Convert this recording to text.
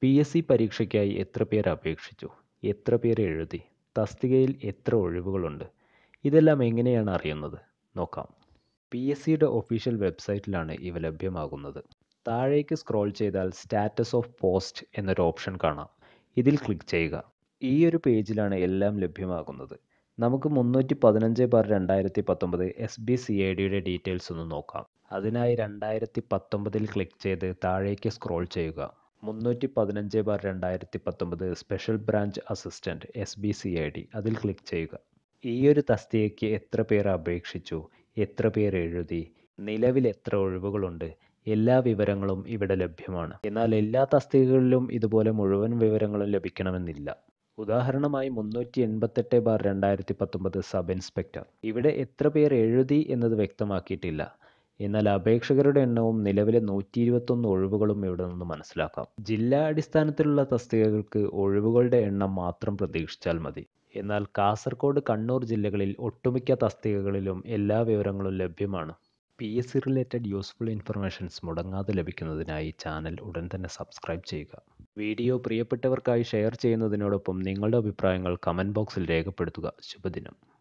P S C പരീക്ഷയ്ക്കായി എത്ര പേർ അപേക്ഷിച്ചു എത്ര പേർ എഴുതി തസ്തികയിൽ എത്ര ഒഴിവുകളുണ്ട് ഇതെല്ലാം എങ്ങനെയാണ് അറിയുന്നത് നോക്കാം പി എസ് സിയുടെ ഒഫീഷ്യൽ വെബ്സൈറ്റിലാണ് ഇവ ലഭ്യമാകുന്നത് താഴേക്ക് സ്ക്രോൾ ചെയ്താൽ സ്റ്റാറ്റസ് ഓഫ് പോസ്റ്റ് എന്നൊരു ഓപ്ഷൻ കാണാം ഇതിൽ ക്ലിക്ക് ചെയ്യുക ഈ ഒരു പേജിലാണ് എല്ലാം ലഭ്യമാകുന്നത് നമുക്ക് മുന്നൂറ്റി പതിനഞ്ച് ബാർ രണ്ടായിരത്തി പത്തൊമ്പത് എസ് ബി സി ഐ ഡിയുടെ ഡീറ്റെയിൽസ് ഒന്ന് നോക്കാം അതിനായി രണ്ടായിരത്തി പത്തൊമ്പതിൽ ക്ലിക്ക് ചെയ്ത് താഴേക്ക് സ്ക്രോൾ ചെയ്യുക മുന്നൂറ്റി പതിനഞ്ച് ബാർ രണ്ടായിരത്തി പത്തൊമ്പത് special branch assistant S B C I D അതിൽ ക്ലിക്ക് ചെയ്യുക ഈ ഒരു തസ്തികയ്ക്ക് എത്ര പേർ അപേക്ഷിച്ചു എത്ര പേർ എഴുതി നിലവിൽ എത്ര ഒഴിവുകളുണ്ട് എല്ലാ വിവരങ്ങളും ഇവിടെ ലഭ്യമാണ് എന്നാൽ എല്ലാ തസ്തികകളിലും ഇതുപോലെ മുഴുവൻ വിവരങ്ങളും ലഭിക്കണമെന്നില്ല ഉദാഹരണമായി മുന്നൂറ്റി എൺപത്തെട്ട് ബാർ രണ്ടായിരത്തി പത്തൊമ്പത് സബ് ഇൻസ്പെക്ടർ ഇവിടെ എത്ര പേർ എഴുതി എന്നത് വ്യക്തമാക്കിയിട്ടില്ല എന്നാൽ അപേക്ഷകരുടെ എണ്ണവും നിലവിലെ നൂറ്റി ഇരുപത്തൊന്ന് ഒഴിവുകളും ഇവിടെ നിന്ന് മനസ്സിലാക്കാം ജില്ലാ അടിസ്ഥാനത്തിലുള്ള തസ്തികകൾക്ക് ഒഴിവുകളുടെ എണ്ണം മാത്രം പ്രതീക്ഷിച്ചാൽ മതി എന്നാൽ കാസർഗോഡ് കണ്ണൂർ ജില്ലകളിൽ ഒട്ടുമിക്ക തസ്തികകളിലും എല്ലാ വിവരങ്ങളും ലഭ്യമാണ് P S C related useful informations മുടങ്ങാതെ ലഭിക്കുന്നതിനായി ചാനൽ ഉടൻ തന്നെ സബ്സ്ക്രൈബ് ചെയ്യുക വീഡിയോ പ്രിയപ്പെട്ടവർക്കായി ഷെയർ ചെയ്യുന്നതിനോടൊപ്പം നിങ്ങളുടെ അഭിപ്രായങ്ങൾ കമൻറ്റ് ബോക്സിൽ രേഖപ്പെടുത്തുക ശുഭദിനം